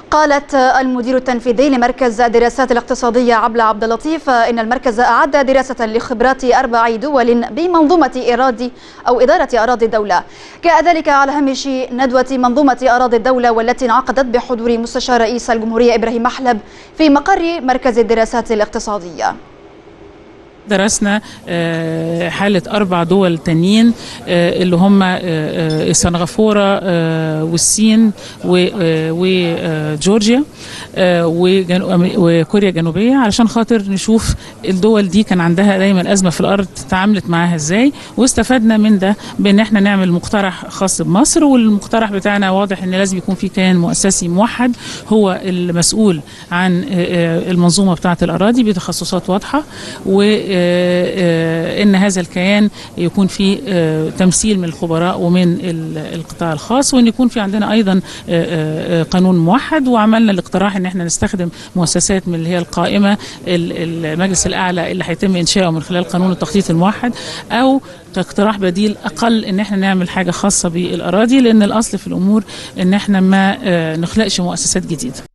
قالت المدير التنفيذي لمركز الدراسات الاقتصادية عبلة عبد اللطيف إن المركز أعد دراسة لخبرات أربع دول بمنظومة إرادي أو إدارة أراضي الدولة جاء ذلك على هامش ندوة منظومة أراضي الدولة والتي انعقدت بحضور مستشار رئيس الجمهورية إبراهيم محلب في مقر مركز الدراسات الاقتصادية درسنا حالة أربع دول تانيين اللي هم سنغافورة والصين وجورجيا وكوريا الجنوبية علشان خاطر نشوف الدول دي كان عندها دايما أزمة في الأرض تعاملت معاها إزاي واستفدنا من ده بأن احنا نعمل مقترح خاص بمصر والمقترح بتاعنا واضح أن لازم يكون في كيان مؤسسي موحد هو المسؤول عن المنظومة بتاعة الأراضي بتخصصات واضحة و ان هذا الكيان يكون فيه تمثيل من الخبراء ومن القطاع الخاص وان يكون في عندنا ايضا قانون موحد وعملنا الاقتراح ان احنا نستخدم مؤسسات من اللي هي القائمه المجلس الاعلى اللي هيتم انشاؤه من خلال قانون التخطيط الموحد او كاقتراح بديل اقل ان احنا نعمل حاجه خاصه بالاراضي لان الاصل في الامور ان احنا ما نخلقش مؤسسات جديده